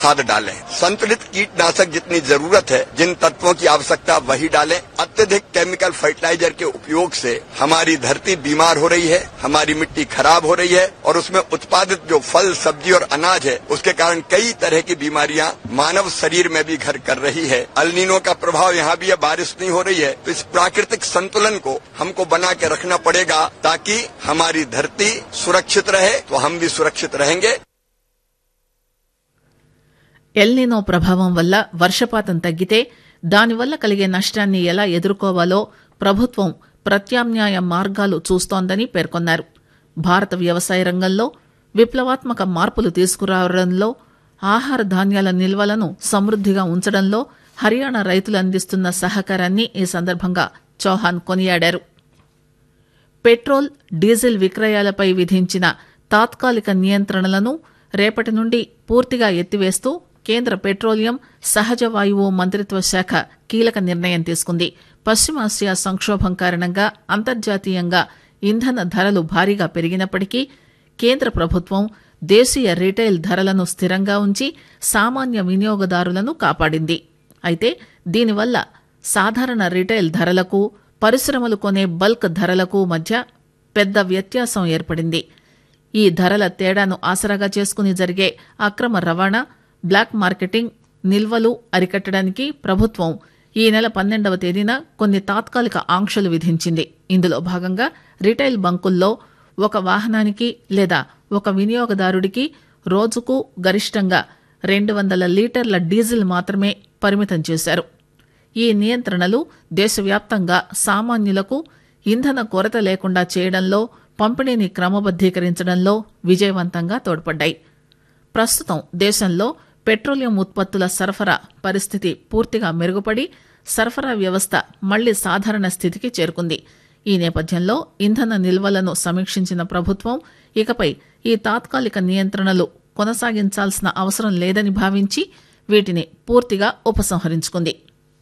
खाद डालें संतुलित कीटनाशक जितनी जरूरत है जिन तत्वों की आवश्यकता वही डालें अत्यधिक केमिकल फर्टिलाइजर के उपयोग से हमारी धरती बीमार हो रही है हमारी मिट्टी खराब हो रही है और उसमें उत्पादित जो फल सब्जी और अनाज है उसके कारण कई तरह की बीमारियां मानव शरीर में भी घर कर रही है अल्नीनो का प्रभाव यहाँ भी है बारिश नहीं हो रही है तो इस प्राकृतिक संतुलन को हमको बना के रखना पड़ेगा ताकि हमारी धरती सुरक्षित रहे तो हम भी सुरक्षित रहेंगे ఎల్నినో ప్రభావం వల్ల వర్షపాతం తగ్గితే దానివల్ల కలిగే నష్టాన్ని ఎలా ఎదుర్కోవాలో ప్రభుత్వం ప్రత్యామ్నాయ మార్గాలు చూస్తోందని పేర్కొన్నారు భారత వ్యవసాయ రంగంలో విప్లవాత్మక మార్పులు తీసుకురావడంలో ఆహార ధాన్యాల నిల్వలను సమృద్దిగా ఉంచడంలో హర్యానా రైతులు అందిస్తున్న సహకారాన్ని ఈ సందర్భంగా చౌహాన్ కొనియాడారు పెట్రోల్ డీజిల్ విక్రయాలపై విధించిన తాత్కాలిక నియంత్రణలను రేపటి నుండి పూర్తిగా ఎత్తివేస్తూ కేంద్ర పెట్రోలియం సహజ వాయువు మంత్రిత్వ శాఖ కీలక నిర్ణయం తీసుకుంది పశ్చిమాసియా సంక్షోభం కారణంగా అంతర్జాతీయంగా ఇంధన ధరలు భారీగా పెరిగినప్పటికీ కేంద్ర ప్రభుత్వం దేశీయ రీటైల్ ధరలను స్థిరంగా ఉంచి సామాన్య వినియోగదారులను కాపాడింది అయితే దీనివల్ల సాధారణ రీటైల్ ధరలకు పరిశ్రమలు కొనే బల్క్ ధరలకు మధ్య పెద్ద వ్యత్యాసం ఏర్పడింది ఈ ధరల తేడాను ఆసరాగా చేసుకుని జరిగే అక్రమ రవాణా బ్లాక్ మార్కెటింగ్ నిల్వలు అరికట్టడానికి ప్రభుత్వం ఈ నెల పన్నెండవ తేదీన కొన్ని తాత్కాలిక ఆంక్షలు విధించింది ఇందులో భాగంగా రిటైల్ బంకుల్లో ఒక వాహనానికి లేదా ఒక వినియోగదారుడికి రోజుకు గరిష్టంగా రెండు వందల లీటర్ల డీజిల్ మాత్రమే పరిమితం చేశారు ఈ నియంత్రణలు దేశవ్యాప్తంగా సామాన్యులకు ఇంధన కొరత లేకుండా చేయడంలో పంపిణీని క్రమబద్దీకరించడంలో విజయవంతంగా తోడ్పడ్డాయి ప్రస్తుతం దేశంలో పెట్రోలియం ఉత్పత్తుల సరఫరా పరిస్థితి పూర్తిగా మెరుగుపడి సరఫరా వ్యవస్థ మళ్లీ సాధారణ స్థితికి చేరుకుంది ఈ నేపథ్యంలో ఇంధన నిల్వలను సమీక్షించిన ప్రభుత్వం ఇకపై ఈ తాత్కాలిక నియంత్రణలు కొనసాగించాల్సిన అవసరం లేదని భావించి వీటిని పూర్తిగా ఉపసంహరించుకుంది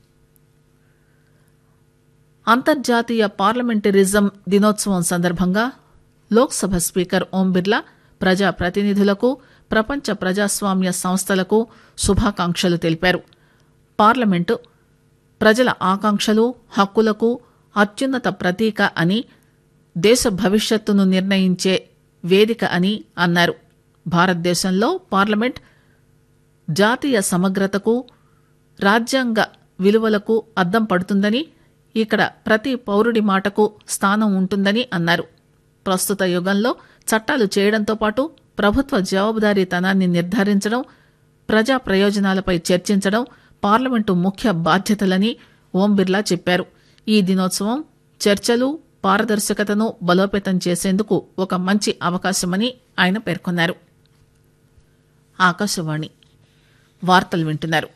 అంతర్జాతీయ పార్లమెంటరిజం దినోత్సవం సందర్భంగా లోక్సభ స్పీకర్ ఓం బిర్లా ప్రజా ప్రతినిధులకు ప్రపంచ ప్రజాస్వామ్య సంస్థలకు శుభాకాంక్షలు తెలిపారు పార్లమెంటు ప్రజల ఆకాంక్షలు హక్కులకు అత్యున్నత ప్రతీక అని దేశ భవిష్యత్తును నిర్ణయించే వేదిక అని అన్నారు భారతదేశంలో పార్లమెంట్ జాతీయ సమగ్రతకు రాజ్యాంగ విలువలకు అద్దం పడుతుందని ఇక్కడ ప్రతి పౌరుడి మాటకు స్థానం ఉంటుందని అన్నారు ప్రస్తుత యుగంలో చట్టాలు చేయడంతో పాటు ప్రభుత్వ జవాబుదారీతనాన్ని నిర్ధారించడం ప్రజా ప్రయోజనాలపై చర్చించడం పార్లమెంటు ముఖ్య బాధ్యతలని ఓం బిర్లా చెప్పారు ఈ దినోత్సవం చర్చలు పారదర్శకతను బలోపేతం చేసేందుకు ఒక మంచి అవకాశమని ఆయన పేర్కొన్నారు ఆకాశవాణి వార్తలు వింటున్నారు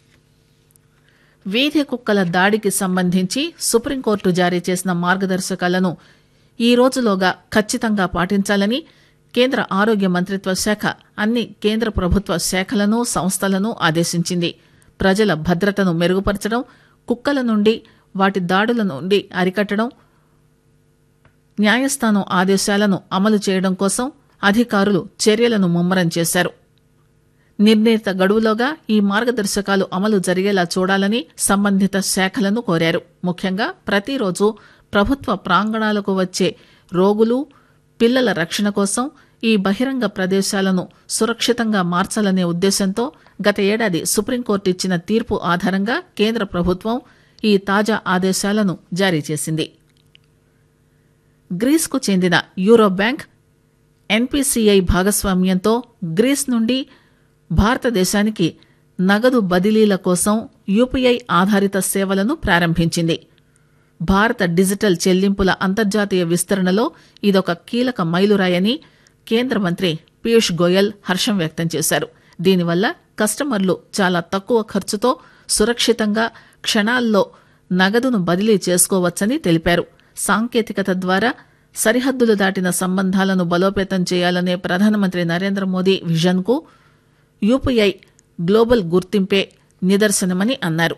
వీధి కుక్కల దాడికి సంబంధించి సుప్రీంకోర్టు జారీ చేసిన మార్గదర్శకాలను ఈ రోజులోగా ఖచ్చితంగా పాటించాలని కేంద్ర ఆరోగ్య మంత్రిత్వ శాఖ అన్ని కేంద్ర ప్రభుత్వ శాఖలను సంస్థలను ఆదేశించింది ప్రజల భద్రతను మెరుగుపరచడం కుక్కల నుండి వాటి దాడుల నుండి అరికట్టడం న్యాయస్థానం ఆదేశాలను అమలు చేయడం కోసం అధికారులు చర్యలను ముమ్మరం చేశారు నిర్ణీత గడువులోగా ఈ మార్గదర్శకాలు అమలు జరిగేలా చూడాలని సంబంధిత శాఖలను కోరారు ముఖ్యంగా ప్రతిరోజు ప్రభుత్వ ప్రాంగణాలకు వచ్చే రోగులు పిల్లల రక్షణ కోసం ఈ బహిరంగ ప్రదేశాలను సురక్షితంగా మార్చాలనే ఉద్దేశంతో గత ఏడాది సుప్రీంకోర్టు ఇచ్చిన తీర్పు ఆధారంగా కేంద్ర ప్రభుత్వం ఈ తాజా ఆదేశాలను జారీ చేసింది గ్రీస్కు చెందిన యూరో బ్యాంక్ ఎన్పీసీఐ భాగస్వామ్యంతో గ్రీస్ నుండి భారతదేశానికి నగదు బదిలీల కోసం యూపీఐ ఆధారిత సేవలను ప్రారంభించింది భారత డిజిటల్ చెల్లింపుల అంతర్జాతీయ విస్తరణలో ఇదొక కీలక మైలురాయని కేంద్ర మంత్రి పీయూష్ గోయల్ హర్షం వ్యక్తం చేశారు దీనివల్ల కస్టమర్లు చాలా తక్కువ ఖర్చుతో సురక్షితంగా క్షణాల్లో నగదును బదిలీ చేసుకోవచ్చని తెలిపారు సాంకేతికత ద్వారా సరిహద్దులు దాటిన సంబంధాలను బలోపేతం చేయాలనే ప్రధానమంత్రి నరేంద్ర మోదీ విజన్కు యూపీఐ గ్లోబల్ గుర్తింపే నిదర్శనమని అన్నారు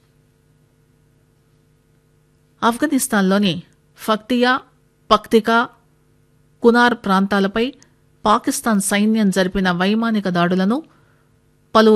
ఆఫ్ఘనిస్తాన్లోని ఫక్తియా పక్తికా కునార్ ప్రాంతాలపై పాకిస్తాన్ సైన్యం జరిపిన వైమానిక దాడులను